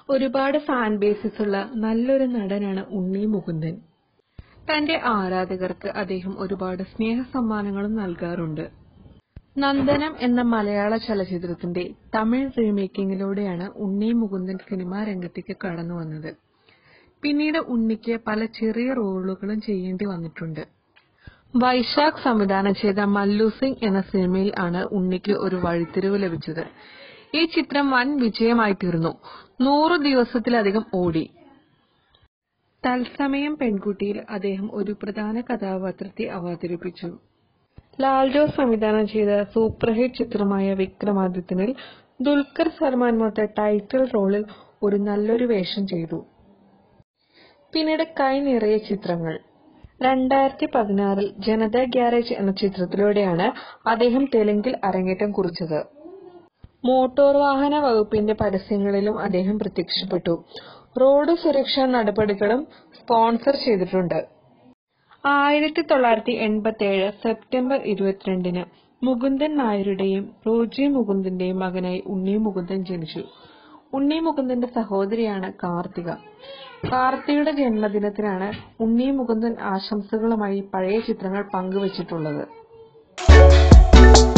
ഒരുപാട് fan bases ഉള്ള നല്ലൊരു നടനാണ് ഉണ്ണി മുകുന്ദൻ തന്റെ ആരാധകർക്ക് അദ്ദേഹം ഒരുപാട് സ്നേഹ സമ്മാനങ്ങളും നൽകാറുണ്ട് നന്ദനം എന്ന മലയാള ചലച്ചിത്രത്തിന്റെ തമിഴ് റീമേക്കിങ്ങിലൂടെയാണ് ഉണ്ണി മുകുന്ദൻ സിനിമാ രംഗത്തേക്ക് കടന്നു വന്നത് പിന്നീട് ഉണ്ണിക്ക് പല ചെറിയ റോളുകളും ചെയ്യേണ്ടി വന്നിട്ടുണ്ട് വൈശാഖ് സംവിധാനം ചെയ്ത മല്ലു സിംഗ് എന്ന സിനിമയിൽ ആണ് ഉണ്ണിക്ക് ഒരു വഴിത്തിരിവ് ലഭിച്ചത് ഈ ചിത്രം വൻ വിജയമായി തീർന്നു നൂറു ദിവസത്തിലധികം ഓടി തത്സമയം പെൺകുട്ടിയിൽ അദ്ദേഹം ഒരു പ്രധാന കഥാപാത്രത്തെ അവതരിപ്പിച്ചു ലാൽ ജോസ് സംവിധാനം ചെയ്ത സൂപ്പർ ഹിറ്റ് ചിത്രമായ വിക്രമാദിത്യനിൽ ദുൽഖർ സൽമാൻ മൊത്ത ടൈറ്റിൽ റോളിൽ ഒരു നല്ലൊരു വേഷം ചെയ്തു പിന്നീട് കൈ നിറയെ ചിത്രങ്ങൾ രണ്ടായിരത്തി പതിനാറിൽ ജനതാ ഗ്യാരേജ് എന്ന ചിത്രത്തിലൂടെയാണ് അദ്ദേഹം തെലുങ്കിൽ അരങ്ങേറ്റം കുറിച്ചത് മോട്ടോർ വാഹന വകുപ്പിന്റെ പരസ്യങ്ങളിലും അദ്ദേഹം പ്രത്യക്ഷപ്പെട്ടു റോഡ് സുരക്ഷാ നടപടികളും സ്പോൺസർ ചെയ്തിട്ടുണ്ട് ആയിരത്തി തൊള്ളായിരത്തി എൺപത്തി ഏഴ് സെപ്റ്റംബർ ഇരുപത്തിരണ്ടിന് മുകുന്ദൻ നായരുടെയും റോജി മുകുന്ദന്റെയും മകനായി ഉണ്ണി മുകുന്ദൻ ജനിച്ചു ഉണ്ണി മുകുന്ദന്റെ സഹോദരിയാണ് കാർത്തിക കാർത്തിയുടെ ജന്മദിനത്തിനാണ് ഉണ്ണി മുകുന്ദൻ ആശംസകളുമായി പഴയ ചിത്രങ്ങൾ പങ്കുവച്ചിട്ടുള്ളത്